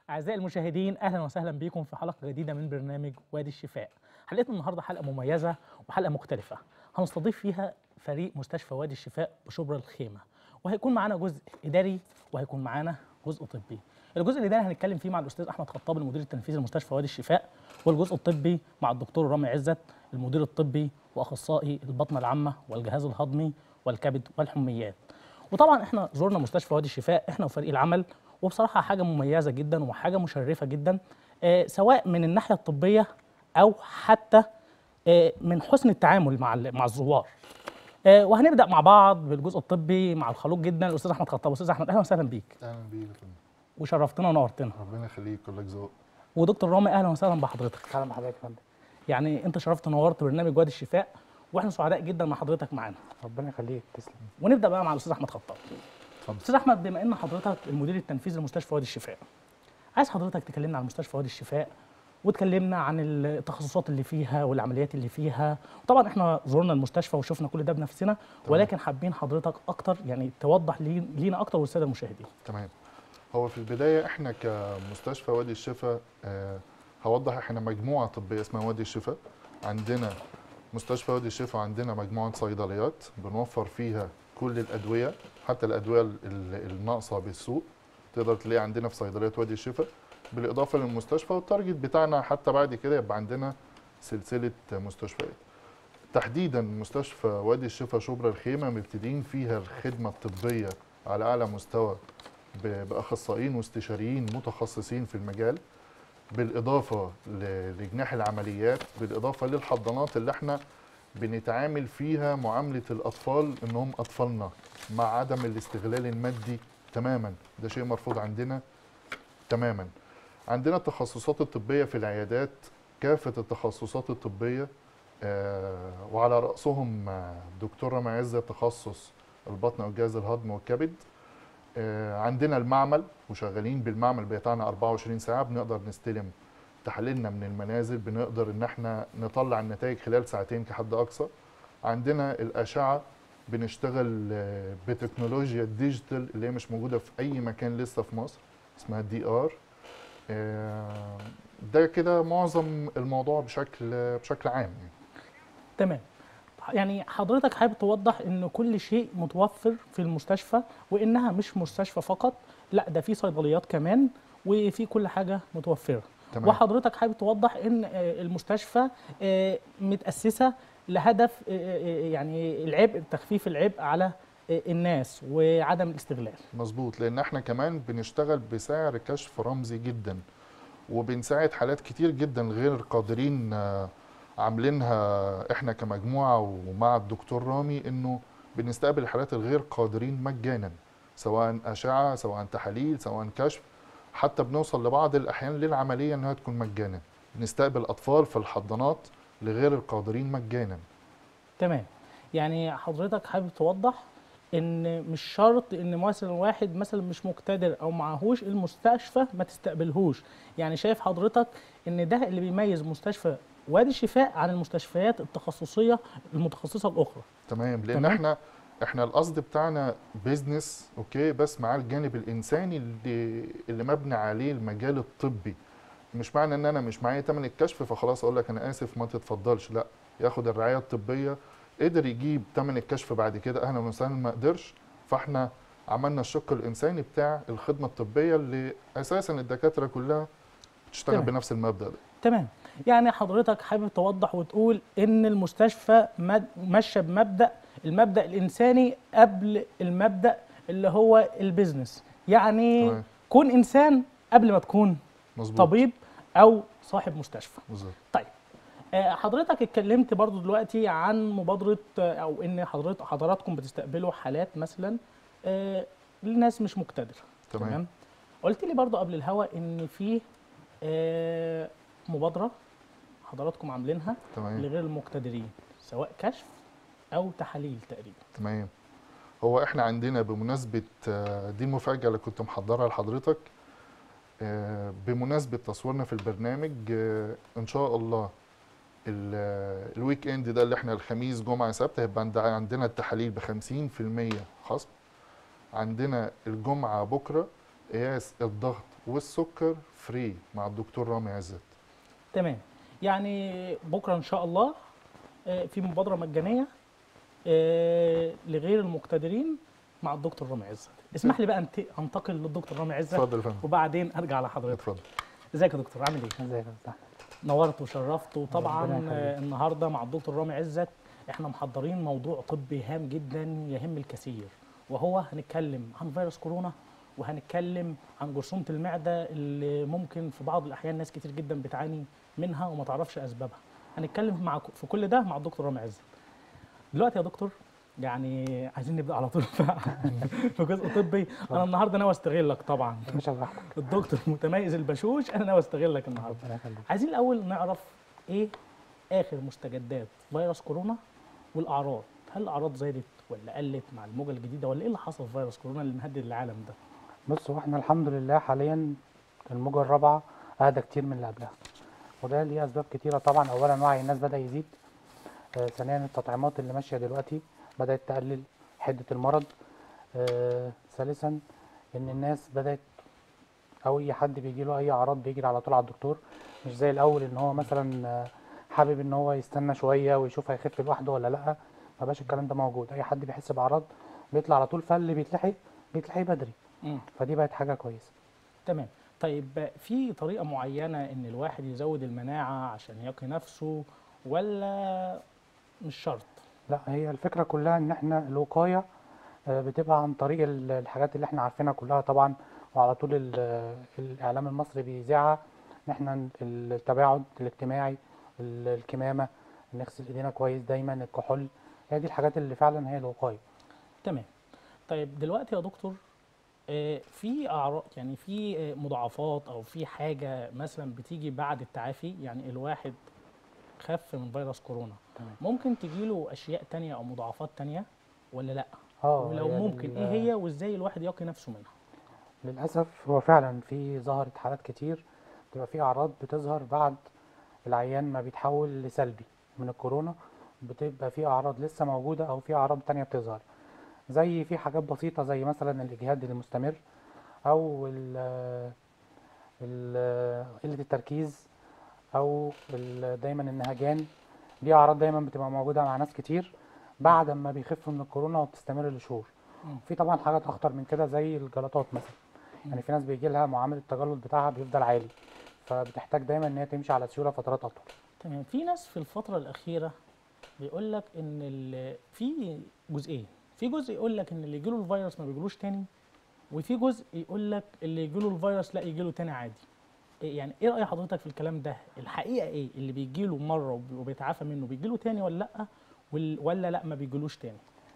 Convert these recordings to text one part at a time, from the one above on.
أعزائي المشاهدين أهلا وسهلا بكم في حلقة جديدة من برنامج وادي الشفاء حلقتنا النهاردة حلقة مميزة وحلقة مختلفة هنستضيف فيها فريق مستشفى وادي الشفاء بشبرا الخيمة وهيكون معانا جزء إداري وهيكون معانا جزء طبي الجزء الإداري هنتكلم فيه مع الأستاذ أحمد خطاب المدير التنفيذي لمستشفى وادي الشفاء والجزء الطبي مع الدكتور رامي عزت المدير الطبي وأخصائي البطنة العامة والجهاز الهضمي والكبد والحميات وطبعا احنا زرنا مستشفى وادي الشفاء احنا وفريق العمل وبصراحه حاجه مميزه جدا وحاجه مشرفه جدا آه سواء من الناحيه الطبيه او حتى آه من حسن التعامل مع ال- مع الزوار آه وهنبدا مع بعض بالجزء الطبي مع الخلوق جدا الاستاذ احمد خطاب استاذ احمد اهلا وسهلا بيك اهلا بيك يا فندم وشرفتنا ونورتنا ربنا يخليك كلك ذوق ودكتور رامي اهلا وسهلا بحضرتك اهلا بحضرتك يا فندم يعني انت شرفت ونورت برنامج وادي الشفاء واحنا سعداء جدا مع حضرتك معانا ربنا يخليك تسلم ونبدا بقى مع الاستاذ احمد خطاب اتفضل استاذ احمد بما ان حضرتك المدير التنفيذي لمستشفى وادي الشفاء عايز حضرتك تكلمنا عن مستشفى وادي الشفاء وتكلمنا عن التخصصات اللي فيها والعمليات اللي فيها وطبعا احنا زورنا المستشفى وشفنا كل ده بنفسنا ولكن حابين حضرتك اكتر يعني توضح لي- لينا اكتر والساده المشاهدين تمام هو في البدايه احنا كمستشفى وادي الشفا آه هوضح احنا مجموعه طبيه اسمها وادي الشفا عندنا مستشفى وادي الشفا عندنا مجموعه صيدليات بنوفر فيها كل الادويه حتى الادويه ال- ال- الناقصه بالسوق تقدر تلاقيها عندنا في صيدليه وادي الشفا بالاضافه للمستشفى والتارجت بتاعنا حتى بعد كده يبقى عندنا سلسله مستشفيات تحديدا مستشفى وادي الشفا شبرا الخيمه مبتدئين فيها الخدمه الطبيه على اعلى مستوى ب- باخصائيين واستشاريين متخصصين في المجال بالاضافه ل- لجناح العمليات بالاضافه للحضانات اللي احنا بنتعامل فيها معامله الاطفال انهم اطفالنا مع عدم الاستغلال المادي تماما ده شيء مرفوض عندنا تماما عندنا التخصصات الطبيه في العيادات كافه التخصصات الطبيه آه، وعلى راسهم آه، دكتور رامي عزه تخصص البطن والجهاز الهضمي والكبد آه، عندنا المعمل وشغالين بالمعمل بتاعنا 24 ساعه بنقدر نستلم تحاليلنا من المنازل بنقدر ان احنا نطلع النتائج خلال ساعتين كحد اقصى عندنا الاشعه بنشتغل آه، بتكنولوجيا الديجيتال اللي هي مش موجوده في اي مكان لسه في مصر اسمها دي ار ده كده معظم الموضوع بشكل بشكل عام يعني. تمام يعني حضرتك حابب توضح ان كل شيء متوفر في المستشفى وانها مش مستشفى فقط لا ده في صيدليات كمان وفي كل حاجه متوفره تمام وحضرتك حابب توضح ان آه، المستشفى آه، متاسسه لهدف آه، آه، يعني العبء تخفيف العبء على آه، الناس وعدم الاستغلال مظبوط لان احنا كمان بنشتغل بسعر كشف رمزي جدا وبنساعد حالات كتير جدا غير قادرين آه، عاملينها احنا كمجموعه ومع الدكتور رامي انه بنستقبل الحالات الغير قادرين مجانا سواء اشعه سواء تحاليل سواء كشف حتى بنوصل لبعض الاحيان للعمليه انها تكون مجانا بنستقبل اطفال في الحضانات لغير القادرين مجانا تمام يعني حضرتك حابب توضح ان مش شرط ان مثلا واحد مثلا مش مقتدر او معهوش المستشفى ما تستقبلهوش يعني شايف حضرتك ان ده اللي بيميز مستشفى وادي الشفاء عن المستشفيات التخصصيه المتخصصه الاخرى تمام لان تمام. احنا احنا القصد بتاعنا بيزنس اوكي بس مع الجانب الانساني اللي اللي مبني عليه المجال الطبي مش معنى ان انا مش معايا تمن الكشف فخلاص اقول لك انا اسف ما تتفضلش لا ياخد الرعايه الطبيه قدر يجيب تمن الكشف بعد كده اهلا وسهلا ما قدرش فاحنا عملنا الشق الانساني بتاع الخدمه الطبيه اللي اساسا الدكاتره كلها بتشتغل تمام. بنفس المبدا ده تمام يعني حضرتك حابب توضح وتقول ان المستشفى مد- ماشيه بمبدا المبدا الانساني قبل المبدا اللي هو البيزنس يعني تمام. كون انسان قبل ما تكون مظبوط طبيب او صاحب مستشفى بالظبط طيب آه، حضرتك اتكلمت برضو دلوقتي عن مبادره آه، او ان حضرتك حضراتكم بتستقبلوا حالات مثلا آه، لناس مش مقتدره تمام قلت لي برضو قبل الهوا ان في آه، مبادره حضراتكم عاملينها تمام لغير المقتدرين سواء كشف او تحاليل تقريبا تمام هو احنا عندنا بمناسبة آه، دي المفاجأة اللي كنت محضرها لحضرتك آه، بمناسبة تصويرنا في البرنامج آه، ان شاء الله ال- آه، الويك اند ده اللي احنا الخميس جمعة سبت هيبقى عند- عندنا التحاليل ب 50% خصم عندنا الجمعة بكرة قياس الضغط والسكر فري مع الدكتور رامي عزت تمام يعني بكره ان شاء الله آه، في مبادره مجانيه آه، لغير المقتدرين مع الدكتور رامي عزت اسمح لي بقى أنت- انتقل للدكتور رامي عزت اتفضل يا فندم وبعدين ارجع لحضرتك اتفضل ازيك يا دكتور عامل ايه ازيك يا استاذ نورت وشرفت وطبعا ربنا يخليك. آه، النهارده مع الدكتور رامي عزت احنا محضرين موضوع طبي هام جدا يهم الكثير وهو هنتكلم عن فيروس كورونا وهنتكلم عن جرثومه المعده اللي ممكن في بعض الاحيان ناس كتير جدا بتعاني منها وما تعرفش اسبابها هنتكلم مع في كل ده مع الدكتور رامي عزت دلوقتي يا دكتور يعني عايزين نبدا على طول بقى في جزء طبي انا النهارده ناوي استغلك طبعا يا باشا براحتك الدكتور المتميز البشوش انا ناوي استغلك النهارده ربنا يخليك عايزين الاول نعرف ايه اخر مستجدات فيروس كورونا والاعراض هل الاعراض زادت ولا قلت مع الموجه الجديده ولا ايه اللي حصل في فيروس كورونا اللي مهدد العالم ده بص هو احنا الحمد لله حاليا الموجة الرابعة أهدى كتير من اللي قبلها وده ليه أسباب كتيرة طبعا أولا وعي الناس بدأ يزيد آه ثانيا التطعيمات اللي ماشية دلوقتي بدأت تقلل حدة المرض آه ثالثا إن الناس بدأت أو أي حد بيجي له أي أعراض بيجري على طول على الدكتور مش زي الأول إن هو مثلا آه، حابب إن هو يستنى شوية ويشوف هيخف لوحده ولا لأ ما بقاش الكلام ده موجود أي حد بيحس بأعراض بيطلع على طول فاللي بيتلحق بيتلحق بدري مم. فدي بقت حاجة كويسة تمام طيب في طريقه معينه ان الواحد يزود المناعه عشان يقي نفسه ولا مش شرط لا هي الفكرة كلها ان احنا الوقاية آه، بتبقى عن طريق ال- الحاجات اللي احنا عارفينها كلها طبعا وعلى طول ال- الاعلام المصري بيذيعها ان احنا ن- التباعد الاجتماعي ال- الكمامة نغسل ايدينا كويس دايما الكحول هي دي الحاجات اللي فعلا هي الوقاية تمام طيب دلوقتي يا دكتور آه، في اعراض يعني في آه، مضاعفات او في حاجه مثلا بتيجي بعد التعافي يعني الواحد خف من فيروس كورونا تمام. ممكن تجيله اشياء تانية او مضاعفات تانية ولا لا اه ولو هي ممكن ال- ايه هي وازاي الواحد يقي نفسه منها للأسف هو فعلا في ظهرت حالات كتير بتبقى في أعراض بتظهر بعد العيان ما بيتحول لسلبي من الكورونا بتبقى في أعراض لسه موجودة أو في أعراض تانية بتظهر زي في حاجات بسيطة زي مثلا الإجهاد المستمر أو ال- ال- قلة التركيز أو ال- دايما النهجان دي أعراض دايما بتبقى موجودة مع ناس كتير بعد ما بيخفوا من الكورونا وبتستمر لشهور مم. في طبعا حاجات أخطر من كده زي الجلطات مثلا يعني في ناس بيجي لها معامل التجلط بتاعها بيفضل عالي فبتحتاج دايما ان هي تمشي على سيوله فترات اطول تمام في ناس في الفتره الاخيره بيقول لك ان ال- في جزئين في جزء يقول لك ان اللي يجيله الفيروس ما بيجيلوش تاني وفي جزء يقول لك اللي يجيله الفيروس لا يجيله تاني عادي إيه يعني ايه راي حضرتك في الكلام ده الحقيقه ايه اللي بيجيله مره وب- وبيتعافى منه بيجيله تاني ولا لا وال- ولا لا ما بيجيلوش تاني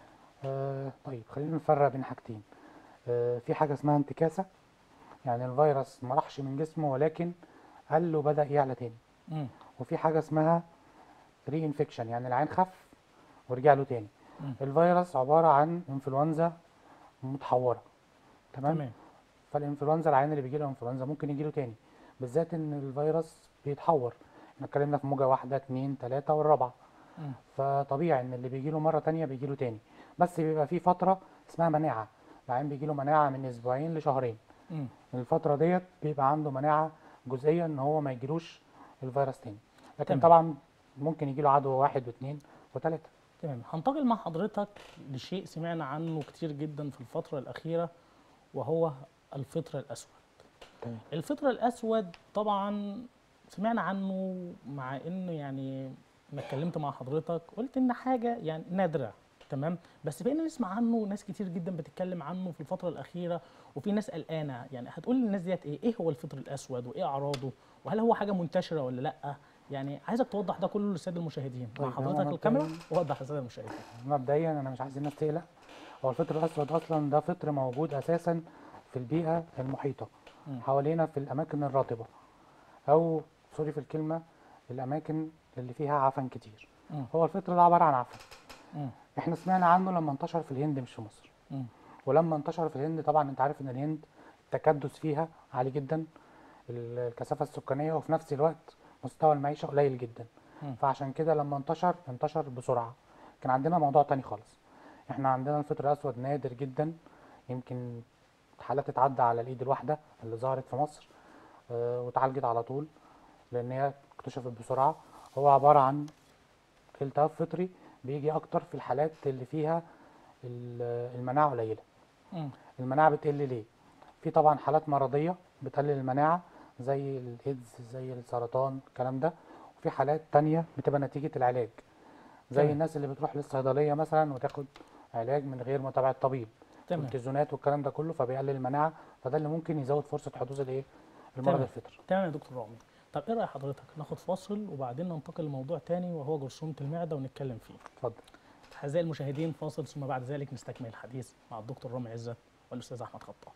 آه طيب خلينا نفرق بين حاجتين آه في حاجه اسمها انتكاسه يعني الفيروس ما راحش من جسمه ولكن قل له بدا يعلى تاني مم. وفي حاجه اسمها ري انفكشن يعني العين خف ورجع له تاني مم. الفيروس عباره عن انفلونزا متحوره تمام تمام فالانفلونزا العيان اللي بيجي له انفلونزا ممكن يجي له تاني بالذات ان الفيروس بيتحور احنا اتكلمنا في موجه واحده اتنين تلاته والرابعه مم. فطبيعي ان اللي بيجي له مره تانية بيجي له تاني بس بيبقى في فتره اسمها مناعه العيان بيجي له مناعه من اسبوعين لشهرين مم. الفتره ديت بيبقى عنده مناعه جزئيه ان هو ما يجيلوش الفيروس تاني لكن تمام. طبعا ممكن يجي له عدوى واحد واثنين وثلاثه تمام هنتقل مع حضرتك لشيء سمعنا عنه كتير جدا في الفتره الاخيره وهو الفطر الاسود تمام. الفطر الاسود طبعا سمعنا عنه مع انه يعني ما اتكلمت مع حضرتك قلت ان حاجه يعني نادره تمام بس بقينا نسمع عنه ناس كتير جدا بتتكلم عنه في الفتره الاخيره وفي ناس قلقانه يعني هتقول للناس ديت ايه ايه هو الفطر الاسود وايه اعراضه وهل هو حاجه منتشره ولا لا يعني عايزك توضح ده كله للساده المشاهدين مع طيب، هو حضرتك مبدئياً- الكاميرا ووضح للساده المشاهدين مبدئيا انا مش عايز الناس تقلق هو الفطر الاسود اصلا ده فطر موجود اساسا في البيئه المحيطه مم. حوالينا في الاماكن الرطبه او سوري في الكلمه الاماكن اللي فيها عفن كتير مم. هو الفطر ده عباره عن عفن مم. احنا سمعنا عنه لما انتشر في الهند مش في مصر مم. ولما انتشر في الهند طبعا انت عارف ان الهند التكدس فيها عالي جدا ال- الكثافه السكانيه وفي نفس الوقت مستوى المعيشه قليل جدا مم. فعشان كده لما انتشر انتشر بسرعه كان عندنا موضوع تاني خالص احنا عندنا الفطر الاسود نادر جدا يمكن حالات اتعدى على الايد الواحده اللي ظهرت في مصر آه، واتعالجت على طول لان هي اكتشفت بسرعه هو عباره عن التهاب فطري بيجي اكتر في الحالات اللي فيها ال- المناعه قليله مم. المناعه بتقل ليه في طبعا حالات مرضيه بتقلل المناعه زي الايدز زي السرطان الكلام ده وفي حالات تانية بتبقى نتيجه العلاج زي تمام. الناس اللي بتروح للصيدليه مثلا وتاخد علاج من غير متابعه طبيب تمام والتزونات والكلام ده كله فبيقلل المناعه فده اللي ممكن يزود فرصه حدوث الايه المرض تمام. الفطري تمام يا دكتور رامي طب ايه راي حضرتك ناخد فاصل وبعدين ننتقل لموضوع تاني وهو جرثومه المعده ونتكلم فيه اتفضل اعزائي المشاهدين فاصل ثم بعد ذلك نستكمل الحديث مع الدكتور رامي عزت والاستاذ احمد خطاب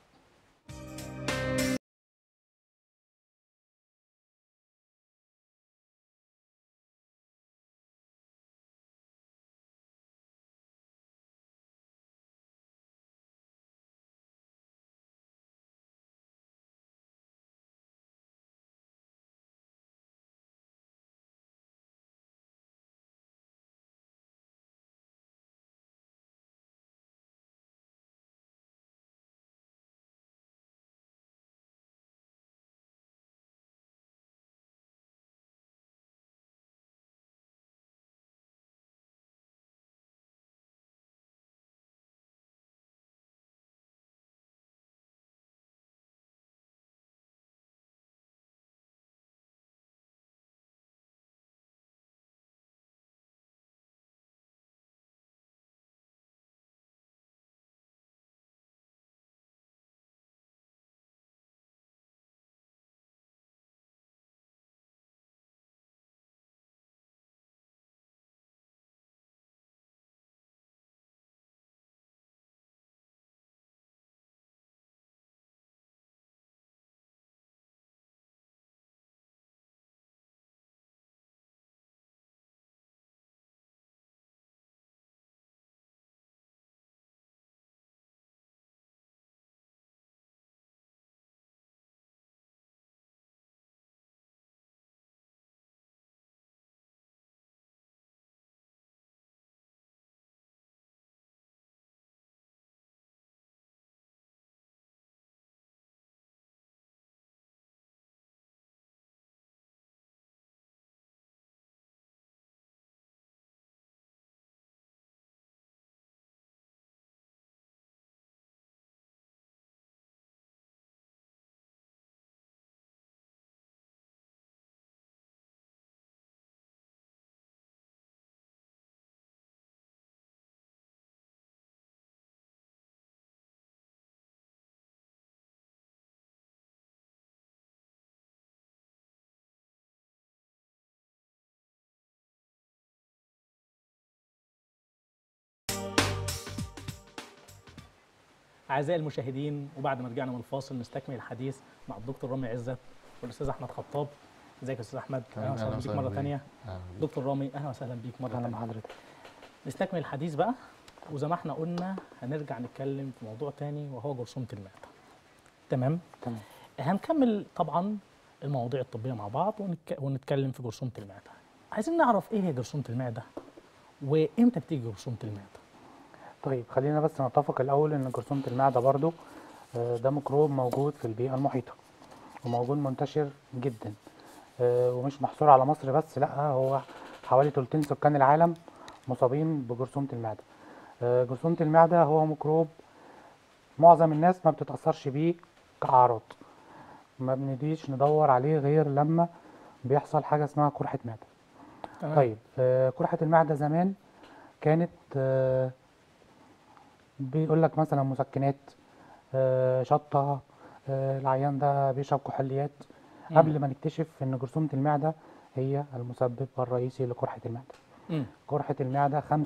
اعزائي المشاهدين وبعد ما رجعنا من الفاصل نستكمل الحديث مع الدكتور رامي عزت والاستاذ احمد خطاب ازيك يا استاذ احمد اهلا وسهلا بيك مره ثانيه دكتور رامي اهلا وسهلا بيك مره اهلا ثانيه بحضرتك نستكمل الحديث بقى وزي ما احنا قلنا هنرجع نتكلم في موضوع تاني وهو جرثومه المعده تمام تمام هنكمل طبعا المواضيع الطبيه مع بعض ونك... ونتكلم في جرثومه المعده عايزين نعرف ايه هي جرثومه المعده وامتى بتيجي جرثومه المعده طيب خلينا بس نتفق الاول ان جرثومه المعده برضو آه، ده ميكروب موجود في البيئه المحيطه وموجود منتشر جدا آه، ومش محصور على مصر بس لا هو حوالي تلتين سكان العالم مصابين بجرثومه المعده آه، جرثومه المعده هو ميكروب معظم الناس ما بتتاثرش بيه كاعراض ما بنديش ندور عليه غير لما بيحصل حاجه اسمها قرحه معده تمام طيب آه، قرحة المعدة زمان كانت آه، بيقول لك مثلا مسكنات آه، شطة آه، العيان ده بيشرب كحوليات مم. قبل ما نكتشف ان جرثومة المعدة هي المسبب الرئيسي لقرحة المعدة مم. قرحة المعدة 85%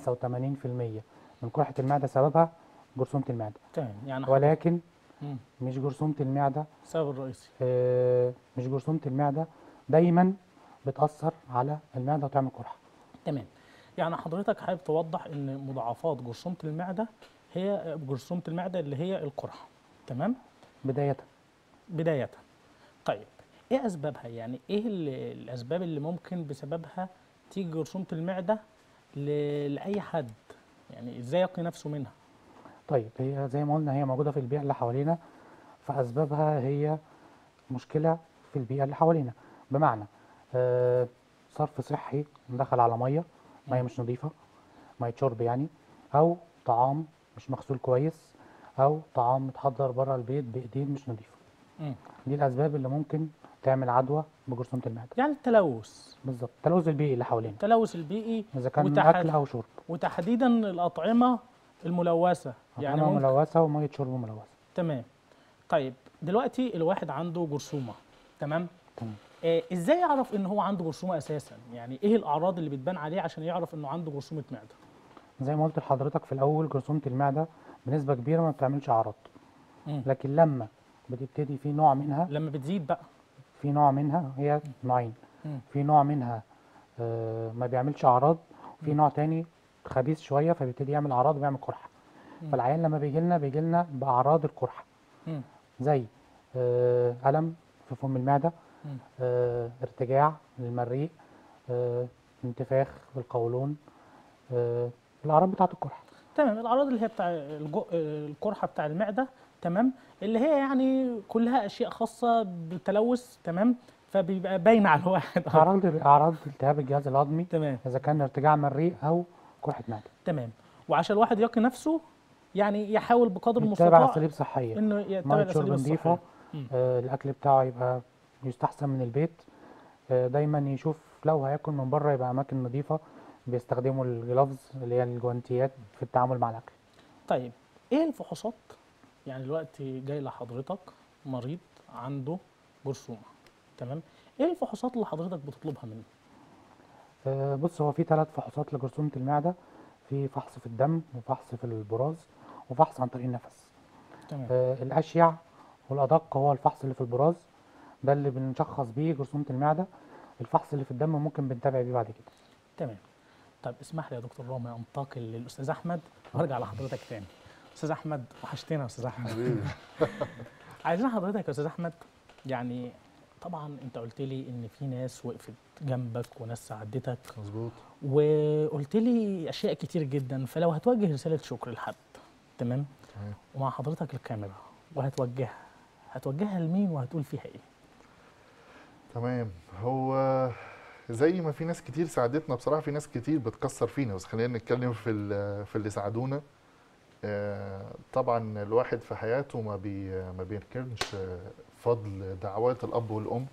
من قرحة المعدة سببها جرثومة المعدة تمام يعني ولكن مم. مش جرثومة المعدة السبب الرئيسي آه، مش جرثومة المعدة دايما بتأثر على المعدة وتعمل قرحة تمام يعني حضرتك حابب توضح ان مضاعفات جرثومه المعده هي جرثومه المعده اللي هي القرحه تمام بداية بدايه طيب ايه اسبابها يعني ايه ال- الاسباب اللي ممكن بسببها تيجي جرثومه المعده ل- لاي حد يعني ازاي يقي نفسه منها طيب هي زي ما قلنا هي موجودة في البيئة اللي حوالينا فاسبابها هي مشكله في البيئه اللي حوالينا بمعنى آه، صرف صحي دخل على ميه ميه مش نظيفه ميه شرب يعني او طعام مش مغسول كويس او طعام متحضر بره البيت بايدين مش نظيفه مم. دي الاسباب اللي ممكن تعمل عدوى بجرثومه المعده يعني التلوث بالظبط التلوث البيئي اللي حوالينا التلوث البيئي اذا كان من وتحت- اكل او شرب وتحديدا الاطعمه الملوثه يعني يعني ممكن ملوثه وميه شرب ملوثه تمام طيب دلوقتي الواحد عنده جرثومه تمام تمام آه ازاي يعرف ان هو عنده جرثومه اساسا يعني ايه الاعراض اللي بتبان عليه عشان يعرف انه عنده جرثومه معده زي ما قلت لحضرتك في الاول جرثومه المعده بنسبه كبيره ما بتعملش اعراض مم. لكن لما بتبتدي في نوع منها لما بتزيد بقى في نوع منها هي نوعين مم. في نوع منها آه، ما بيعملش اعراض وفي مم. نوع تاني خبيث شويه فبيبتدي يعمل اعراض ويعمل قرحه مم. فالعيان لما بيجي لنا بيجي لنا باعراض القرحه مم. زي آه، الم في فم المعده مم. آه، ارتجاع للمريء آه، انتفاخ في القولون آه، الاعراض بتاعه القرحه تمام الاعراض اللي هي بتاع الجو... آه، القرحه بتاع المعده تمام اللي هي يعني كلها اشياء خاصه بالتلوث تمام فبيبقى باين على الواحد اعراض اعراض التهاب الجهاز الهضمي تمام اذا كان ارتجاع مريء او قرحه معده تمام وعشان الواحد يقي نفسه يعني يحاول بقدر يتبع المستطاع اساليب صحيه انه يتبع ميه الاساليب شرب نظيفه الصحيه مم. آه، الاكل بتاعه يبقى يستحسن من البيت آه، دايما يشوف لو هياكل من بره يبقى اماكن نظيفه بيستخدموا الجلافز اللي هي الجوانتيات في التعامل مع الاكل طيب ايه الفحوصات يعني دلوقتي جاي لحضرتك مريض عنده جرثومه تمام ايه الفحوصات اللي حضرتك بتطلبها منه آه، بص هو في ثلاث فحوصات لجرثومه المعده في فحص في الدم وفحص في البراز وفحص عن طريق النفس تمام آه، الاشيع والادق هو الفحص اللي في البراز ده اللي بنشخص بيه جرثومه المعده الفحص اللي في الدم ممكن بنتابع بيه بعد كده تمام طيب اسمح لي يا دكتور رامي انتقل للاستاذ احمد وارجع لحضرتك تاني استاذ احمد وحشتنا يا استاذ احمد حبيبي عايزين حضرتك يا استاذ احمد يعني طبعا انت قلت لي ان في ناس وقفت جنبك وناس ساعدتك مظبوط وقلت لي اشياء كتير جدا فلو هتوجه رساله شكر لحد تمام تمام. ومع حضرتك الكاميرا وهتوجهها هتوجهها لمين وهتقول فيها ايه تمام هو زي ما في ناس كتير ساعدتنا بصراحه في ناس كتير بتكسر فينا بس خلينا نتكلم في ال- في اللي ساعدونا آه، طبعا الواحد في حياته ما بي ما بيركنش آه، فضل دعوات الاب والام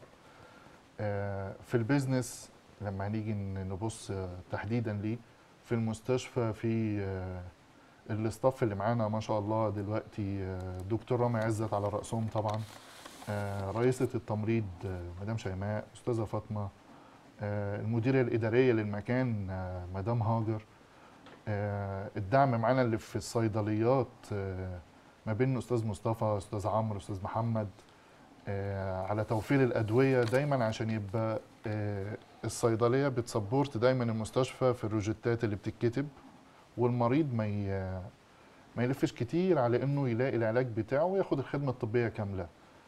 آه، في البيزنس لما هنيجي ن- نبص آه، تحديدا ليه في المستشفى في آه، الاستاف اللي معانا ما شاء الله دلوقتي آه، دكتور رامي عزت على راسهم طبعا آه، رئيسة التمريض آه، مدام شيماء أستاذة فاطمة آه، المديرة الإدارية للمكان آه، مدام هاجر آه، الدعم معانا اللي في الصيدليات آه، ما بين أستاذ مصطفى أستاذ عمرو أستاذ محمد آه، على توفير الأدوية دايما عشان يبقى آه، الصيدلية بتسبورت دايما المستشفى في الروجيتات اللي بتتكتب والمريض ما ي- ما يلفش كتير على انه يلاقي العلاج بتاعه وياخد الخدمه الطبيه كامله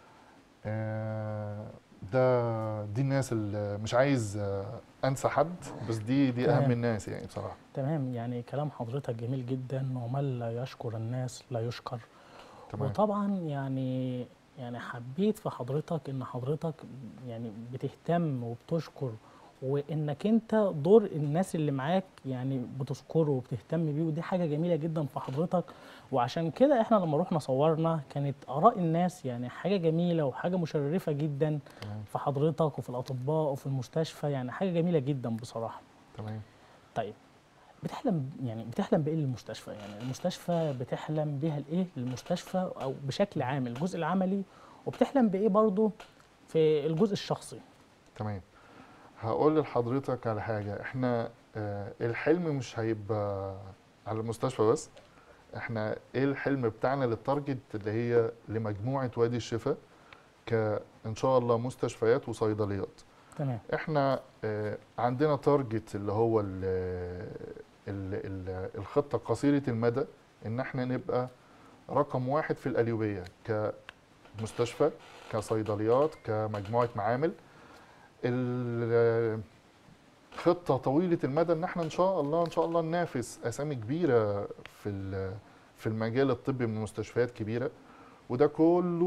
آه، ده دي الناس اللي مش عايز آه، انسى حد بس دي دي تمام. اهم الناس يعني بصراحه تمام يعني كلام حضرتك جميل جدا ومن لا يشكر الناس لا يشكر تمام وطبعا يعني يعني حبيت في حضرتك ان حضرتك يعني بتهتم وبتشكر وانك انت دور الناس اللي معاك يعني بتذكره وبتهتم بيه ودي حاجه جميله جدا في حضرتك وعشان كده احنا لما رحنا صورنا كانت اراء الناس يعني حاجه جميله وحاجه مشرفه جدا تمام في حضرتك وفي الاطباء وفي المستشفى يعني حاجه جميله جدا بصراحه تمام طيب بتحلم يعني بتحلم بايه للمستشفى يعني المستشفى بتحلم بيها لايه للمستشفى او بشكل عام الجزء العملي وبتحلم بايه برضو في الجزء الشخصي تمام هقول لحضرتك على حاجه احنا آه، الحلم مش هيبقى على المستشفى بس احنا ايه الحلم بتاعنا للتارجت اللي هي لمجموعه وادي الشفاء كان شاء الله مستشفيات وصيدليات تمام احنا آه، عندنا تارجت اللي هو ال ال ال الخطه قصيره المدى ان احنا نبقى رقم واحد في القليوبيه كمستشفى كصيدليات كمجموعه معامل ال- خطه طويله المدى ان احنا ان شاء الله ان شاء الله ننافس اسامي كبيره في ال- في المجال الطبي من مستشفيات كبيره وده كله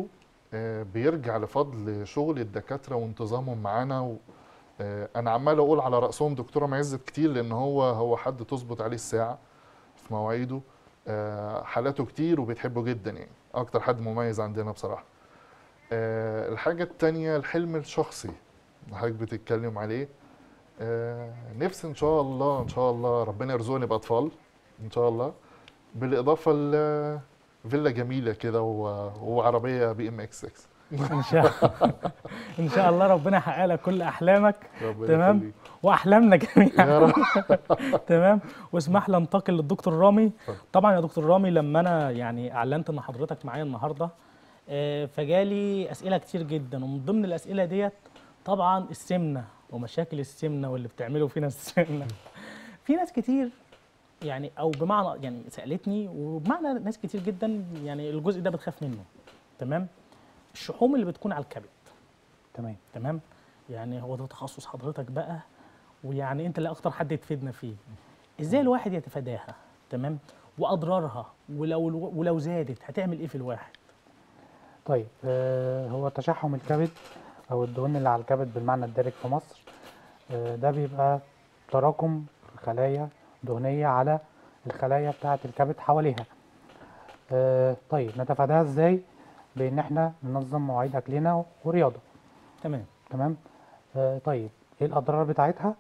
آه، بيرجع لفضل شغل الدكاتره وانتظامهم معانا و... آه، انا عمال اقول على راسهم دكتوره معزت كتير لان هو هو حد تظبط عليه الساعه في مواعيده آه، حالاته كتير وبتحبه جدا يعني اكتر حد مميز عندنا بصراحه آه، الحاجه التانية الحلم الشخصي اللي حضرتك بتتكلم عليه آه، نفسي ان شاء الله ان شاء الله ربنا يرزقني باطفال ان شاء الله بالاضافه لفيلا جميله كده و- وعربيه بي ام اكس 6 ان شاء ان شاء الله ربنا يحقق لك كل احلامك ربنا تمام. يخليك. واحلامنا جميعا يا رب تمام واسمح لي انتقل للدكتور رامي اتفضل. طبعا يا دكتور رامي لما انا يعني اعلنت ان حضرتك معايا النهارده آه، فجالي اسئله كتير جدا ومن ضمن الاسئله ديت طبعا السمنه ومشاكل السمنه واللي بتعمله فينا السمنه في ناس كتير يعني او بمعنى يعني سالتني وبمعنى ناس كتير جدا يعني الجزء ده بتخاف منه تمام الشحوم اللي بتكون على الكبد تمام تمام يعني هو ده تخصص حضرتك بقى ويعني انت اللي اكتر حد تفيدنا فيه ازاي الواحد يتفاداها تمام واضرارها ولو ولو زادت هتعمل ايه في الواحد طيب آه هو تشحم الكبد او الدهون اللي على الكبد بالمعنى الدارج في مصر آه ده بيبقى تراكم خلايا دهنية على الخلايا بتاعة الكبد حواليها آه طيب نتفاداها ازاي بان احنا ننظم مواعيد اكلنا ورياضة تمام تمام آه طيب ايه الاضرار بتاعتها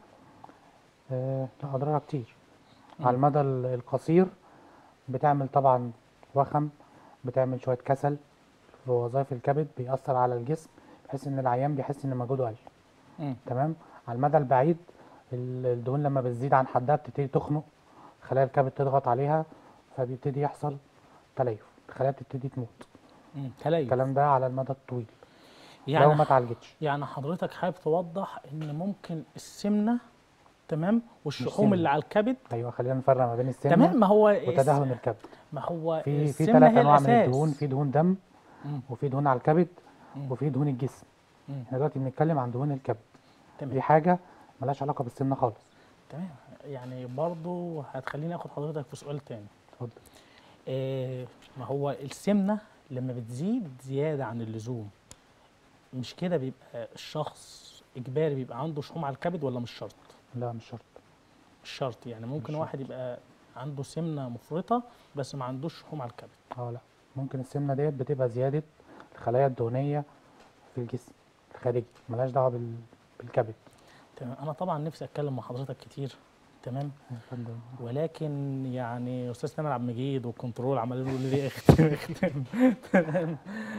آه لا اضرارها كتير مم. على المدى ال- القصير بتعمل طبعا وخم بتعمل شويه كسل في وظائف الكبد بيأثر على الجسم بحيث ان العيان بيحس ان مجهوده قل مم. تمام على المدى البعيد ال- الدهون لما بتزيد عن حدها بتبتدي تخنق خلايا الكبد تضغط عليها فبيبتدي يحصل تليف الخلايا بتبتدي تموت مم. تليف الكلام ده على المدى الطويل لو يعني ما اتعالجتش يعني حضرتك حابب توضح ان ممكن السمنه تمام والشحوم السمنة. اللي على الكبد ايوه خلينا نفرق ما بين السمنه تمام ما هو الس- وتدهن الكبد ما هو في في السمنه ثلاث هي انواع من الاساس الدهون في دهون دم مم. وفي دهون على الكبد مم. وفي دهون الجسم مم. احنا دلوقتي بنتكلم عن دهون الكبد تمام دي حاجه ملهاش علاقه بالسمنه خالص تمام يعني برضو هتخليني اخد حضرتك في سؤال تاني اتفضل آه ما هو السمنه لما بتزيد زياده عن اللزوم مش كده بيبقى الشخص اجباري بيبقى عنده شحوم على الكبد ولا مش شرط لا مش شرط مش شرط يعني ممكن مش واحد يبقى عنده سمنه مفرطه بس ما عندوش شحوم على الكبد اه لا ممكن السمنه ديت بتبقى زياده الخلايا الدهنيه في الجسم الخارجي ملهاش دعوه بال... بالكبد تمام انا طبعا نفسي اتكلم مع حضرتك كتير تمام اتفضل. ولكن يعني استاذ تامر عبد المجيد والكنترول عمالين يقولوا لي اختم اختم تمام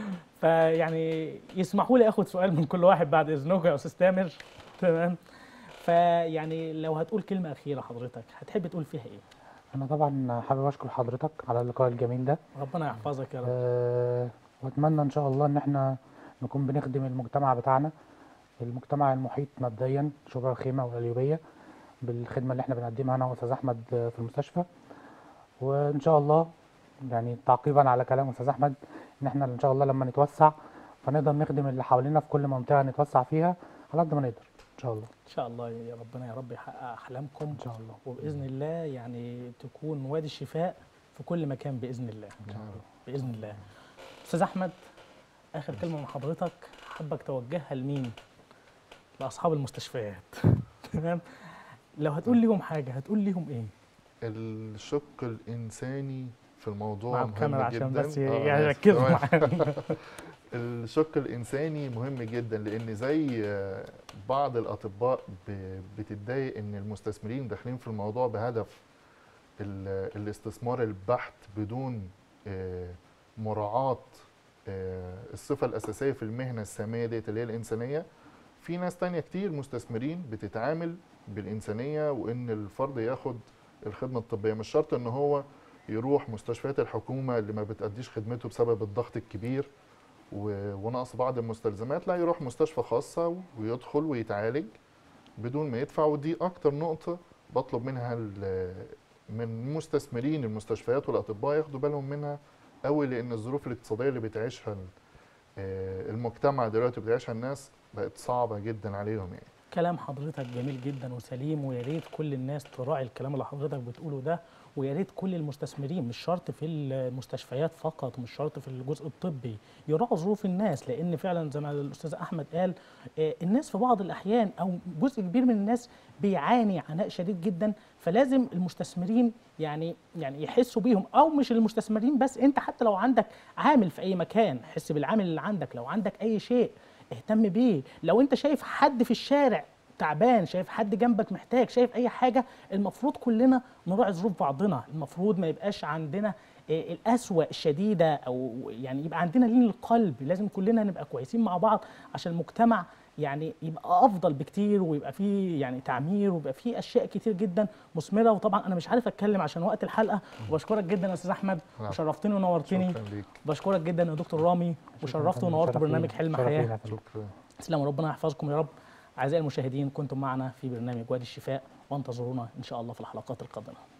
فيعني يسمحوا لي اخد سؤال من كل واحد بعد اذنكم يا استاذ تامر تمام فيعني لو هتقول كلمه اخيره حضرتك هتحب تقول فيها ايه انا طبعا حابب اشكر حضرتك على اللقاء الجميل ده ربنا يحفظك يا رب أه واتمنى ان شاء الله ان احنا نكون بنخدم المجتمع بتاعنا المجتمع المحيط مبدئيا شبرا الخيمه والقليوبيه بالخدمه اللي احنا بنقدمها انا واستاذ احمد في المستشفى وان شاء الله يعني تعقيبا على كلام استاذ احمد ان احنا ان شاء الله لما نتوسع فنقدر نخدم اللي حوالينا في كل منطقه نتوسع فيها على قد ما نقدر ان شاء الله ان شاء الله يا ربنا يا رب يحقق احلامكم ان شاء الله وباذن الله يعني تكون وادي الشفاء في كل مكان باذن الله باذن الله استاذ احمد اخر كلمه من حضرتك حابك توجهها لمين لاصحاب المستشفيات تمام لو هتقول ليهم حاجه هتقول ليهم ايه الشق الانساني في الموضوع مع مهم الكاميرا عشان جدا بس آه، يعني آسف. يركزوا تمام. معانا الشق الانساني مهم جدا لان زي آه، بعض الاطباء ب- بتتضايق ان المستثمرين داخلين في الموضوع بهدف ال- الاستثمار البحت بدون آه، مراعاة آه، الصفة الأساسية في المهنة السامية ديت اللي هي الإنسانية في ناس تانية كتير مستثمرين بتتعامل بالإنسانية وإن الفرد ياخد الخدمة الطبية مش شرط إن هو يروح مستشفيات الحكومة اللي ما بتأديش خدمته بسبب الضغط الكبير و- ونقص بعض المستلزمات لا يروح مستشفى خاصة ويدخل ويتعالج بدون ما يدفع ودي أكتر نقطة بطلب منها ال- من مستثمرين المستشفيات والأطباء ياخدوا بالهم منها قوي لأن الظروف الاقتصادية اللي بتعيشها ال- آه، المجتمع دلوقتي بتعيشها الناس بقت صعبة جدا عليهم يعني كلام حضرتك جميل جدا وسليم ويا ريت كل الناس تراعي الكلام اللي حضرتك بتقوله ده ويا ريت كل المستثمرين مش شرط في المستشفيات فقط ومش شرط في الجزء الطبي يراعوا ظروف الناس لان فعلا زي ما الاستاذ احمد قال آه، الناس في بعض الاحيان او جزء كبير من الناس بيعاني عناء شديد جدا فلازم المستثمرين يعني يعني يحسوا بيهم او مش المستثمرين بس انت حتى لو عندك عامل في اي مكان حس بالعامل اللي عندك لو عندك اي شيء اهتم بيه لو انت شايف حد في الشارع تعبان شايف حد جنبك محتاج شايف اي حاجه المفروض كلنا نراعي ظروف بعضنا المفروض ما يبقاش عندنا آه، القسوه الشديده او يعني يبقى عندنا لين القلب لازم كلنا نبقى كويسين مع بعض عشان المجتمع يعني يبقى افضل بكتير ويبقى فيه يعني تعمير ويبقى فيه اشياء كتير جدا مثمره وطبعا انا مش عارف اتكلم عشان وقت الحلقه وبشكرك جدا يا استاذ احمد نعم. وشرفتني ونورتني شكرا ليك بشكرك جدا يا دكتور رامي وشرفت ونورت شرف برنامج لينا. حلم شرف حياه لينا يا فندم. شكرا تسلموا ربنا يحفظكم يا رب اعزائي المشاهدين كنتم معنا في برنامج وادي الشفاء وانتظرونا ان شاء الله في الحلقات القادمه